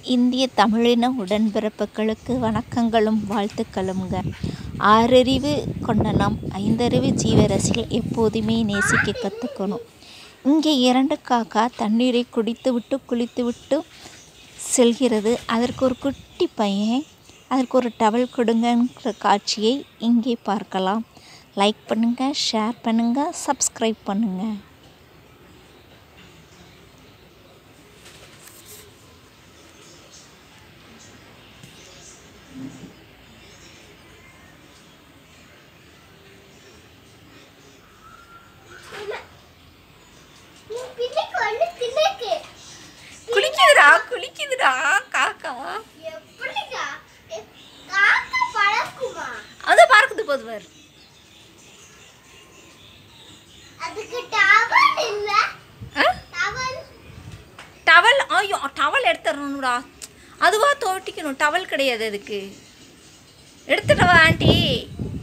இந்திய தமிழின உடன்பிறப்புகளுக்கு வணக்கங்களும் வாழ்த்துக்களுங்க ஆறறிவு கொண்ட நாம் ஐந்தறிவு ஜீவராசிகள் எப்போதுமே நேசிக்க கற்றுக்கணும் இங்கே இரண்டு காக்கா தண்ணீரை குடித்துவிட்டு குளித்துவிட்டு செல்கிறது அதற்கு ஒரு குட்டி பையன் அதற்கு ஒரு டவல் கொடுங்கன்ற காட்சியை இங்கே பார்க்கலாம் லைக் பண்ணுங்கள் ஷேர் பண்ணுங்கள் சப்ஸ்கிரைப் பண்ணுங்கள் பின்னுக்கு வந்து பின்னுக்கு குளிக்குதுடா குளிக்குதுடா காக்கா எப்படிக்கா எ- காக்கா பழக்குமா அது பார்க்குது போதுவார் அதுக்கு டவல் இல்ல டவல் டவல் ஐயோ டவல் எடுத்துடணும்டா அதுவா தோட்டிக்கணும் டவல் கிடையாது அதுக்கு எடுத்துட்டு வா ஆண்டி